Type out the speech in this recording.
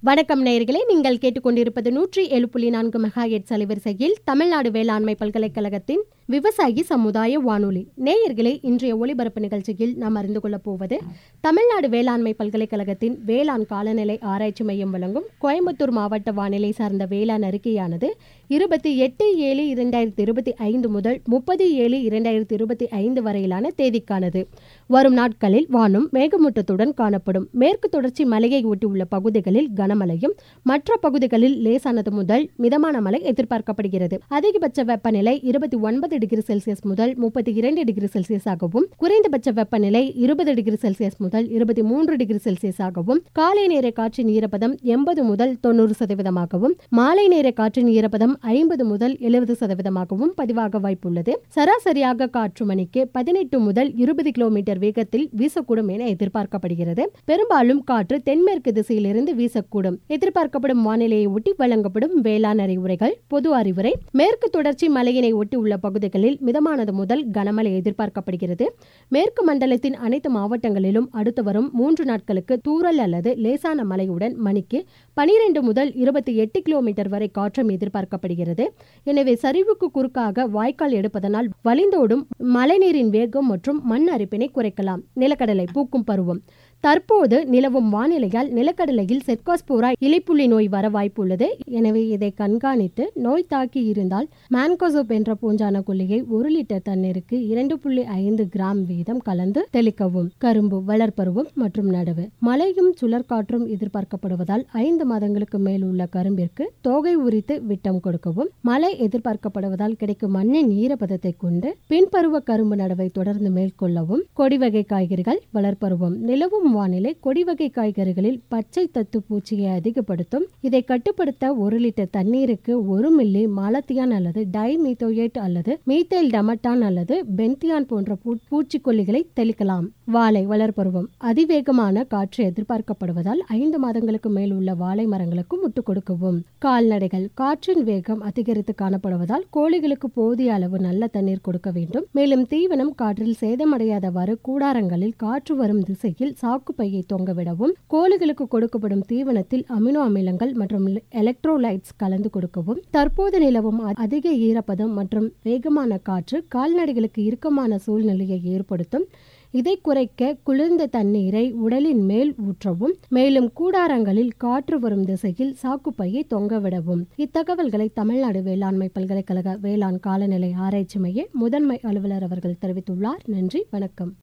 வணக்கம் நேயர்களே நீங்கள் கேட்டுக்கொண்டிருப்பது நூற்றி ஏழு புள்ளி நான்கு மெகா எட்ஸ் அலைவரிசையில் தமிழ்நாடு வேளாண்மை பல்கலைக்கழகத்தின் விவசாயி சமுதாய வானொலி நேயர்களே இன்றைய ஒளிபரப்பு நிகழ்ச்சியில் நாம் அறிந்து கொள்ளப் போவது தமிழ்நாடு வேளாண்மை பல்கலைக்கழகத்தின் வேளாண் காலநிலை ஆராய்ச்சி மையம் வழங்கும் கோயம்புத்தூர் மாவட்ட வானிலை சார்ந்த வேளாண் அறிக்கையானது இருபத்தி எட்டு ஏழு இரண்டாயிரத்தி இருபத்தி ஐந்து முதல் முப்பது ஏழு இரண்டாயிரத்தி இருபத்தி ஐந்து வரையிலான தேதிக்கானது வரும் நாட்களில் வானம் மேகமூட்டத்துடன் காணப்படும் மேற்கு தொடர்ச்சி மலையை ஒட்டியுள்ள பகுதிகளில் கனமழையும் மற்ற பகுதிகளில் லேசானது முதல் மிதமான மழை எதிர்பார்க்கப்படுகிறது அதிகபட்ச வெப்பநிலை இருபத்தி ஒன்பது டிகிரி செல்சியஸ் முதல் முப்பத்தி இரண்டு டிகிரி செல்சியஸாகவும் குறைந்தபட்ச வெப்பநிலை இருபது டிகிரி செல்சியஸ் முதல் இருபத்தி மூன்று டிகிரி செல்சியஸாகவும் காலை நேர காற்றின் ஈரப்பதம் எண்பது முதல் தொண்ணூறு சதவீதமாகவும் மாலை நேர காற்றின் ஈரப்பதம் ஐம்பது முதல் எழுபது சதவீதமாகவும் பதிவாக வாய்ப்புள்ளது சராசரியாக காற்று மணிக்கு பதினெட்டு முதல் இருபது கிலோமீட்டர் வேகத்தில் வீசக்கூடும் என எதிர்பார்க்கப்படுகிறது பெரும்பாலும் காற்று தென்மேற்கு திசையிலிருந்து வீசக்கூடும் எதிர்பார்க்கப்படும் வானிலையை ஒட்டி வழங்கப்படும் வேளாண் அறிவுரைகள் பொது அறிவுரை மேற்கு தொடர்ச்சி மலையினை ஒட்டி உள்ள பகுதிகளில் மிதமானது முதல் கனமழை எதிர்பார்க்கப்படுகிறது மேற்கு மண்டலத்தின் அனைத்து மாவட்டங்களிலும் அடுத்து வரும் மூன்று நாட்களுக்கு தூறல் அல்லது லேசான மழையுடன் மணிக்கு பனிரெண்டு முதல் இருபத்தி எட்டு கிலோமீட்டர் வரை காற்றும் எதிர்பார்க்கப்படுகிறது எனவே சரிவுக்கு குறுக்காக வாய்க்கால் எடுப்பதனால் வலிந்தோடும் மழைநீரின் வேகம் மற்றும் மண் அரிப்பினை குறைக்கலாம் நிலக்கடலை பூக்கும் பருவம் தற்போது நிலவும் வானிலையால் நிலக்கடலையில் செட்காஸ்போரா இலைப்புள்ளி நோய் வர வாய்ப்புள்ளது எனவே இதை கண்காணித்து நோய் தாக்கி இருந்தால் மேன்கோசோப் என்ற பூஞ்சான கொல்லியை ஒரு லிட்டர் தண்ணீருக்கு இரண்டு புள்ளி ஐந்து கிராம் வீதம் கலந்து தெளிக்கவும் கரும்பு வளர்ப்பருவம் மற்றும் நடவு மழையும் சுழற்காற்றும் எதிர்பார்க்கப்படுவதால் ஐந்து மாதங்களுக்கு மேல் உள்ள கரும்பிற்கு தோகை உரித்து விட்டம் கொடுக்கவும் மழை எதிர்பார்க்கப்படுவதால் கிடைக்கும் மண்ணின் ஈரப்பதத்தை கொண்டு பின்பருவ கரும்பு நடவை தொடர்ந்து மேற்கொள்ளவும் கொடி வகை காய்கறிகள் வளர்ப்பருவம் நிலவும் வானிலை கொடி வகை காய்கறிகளில் பச்சை தத்து பூச்சியை அதிகப்படுத்தும் இதை கட்டுப்படுத்த ஒரு லிட்டர் தண்ணீருக்கு ஒரு மில்லி மாலத்தியான் அல்லது டைமீத்தோயேட் அல்லது மீத்தேல் டமட்டான் அல்லது பென்தியான் போன்ற பூ- பூச்சிக்கொல்லிகளை தெளிக்கலாம் வாழை வளர்ப்பருவம் அதிவேகமான காற்று எதிர்பார்க்கப்படுவதால் ஐந்து மாதங்களுக்கு மேல் உள்ள வாழை மரங்களுக்கு முட்டு கொடுக்கவும் கால்நடைகள் காற்றின் வேகம் அதிகரித்து காணப்படுவதால் கோழிகளுக்கு போதிய அளவு நல்ல தண்ணீர் கொடுக்க வேண்டும் மேலும் தீவனம் காற்றில் சேதமடையாதவாறு கூடாரங்களில் காற்று வரும் திசையில் சாக்குப்பையை தொங்கவிடவும் கோழிகளுக்கு கொடுக்கப்படும் தீவனத்தில் அமினோ அமிலங்கள் மற்றும் எலக்ட்ரோலைட்ஸ் கலந்து கொடுக்கவும் தற்போது நிலவும் அ- அதிக ஈரப்பதம் மற்றும் வேகமான காற்று கால்நடைகளுக்கு இறுக்கமான சூழ்நிலையை ஏற்படுத்தும் இதை குறைக்க குளிர்ந்த தண்ணீரை உடலின் மேல் ஊற்றவும் மேலும் கூடாரங்களில் காற்று வரும் திசையில் சாக்குப்பையை தொங்கவிடவும் இத்தகவல்களை தமிழ்நாடு வேளாண்மை பல்கலைக்கழக வேளாண் காலநிலை ஆராய்ச்சி மைய முதன்மை அலுவலர் அவர்கள் தெரிவித்துள்ளார் நன்றி வணக்கம்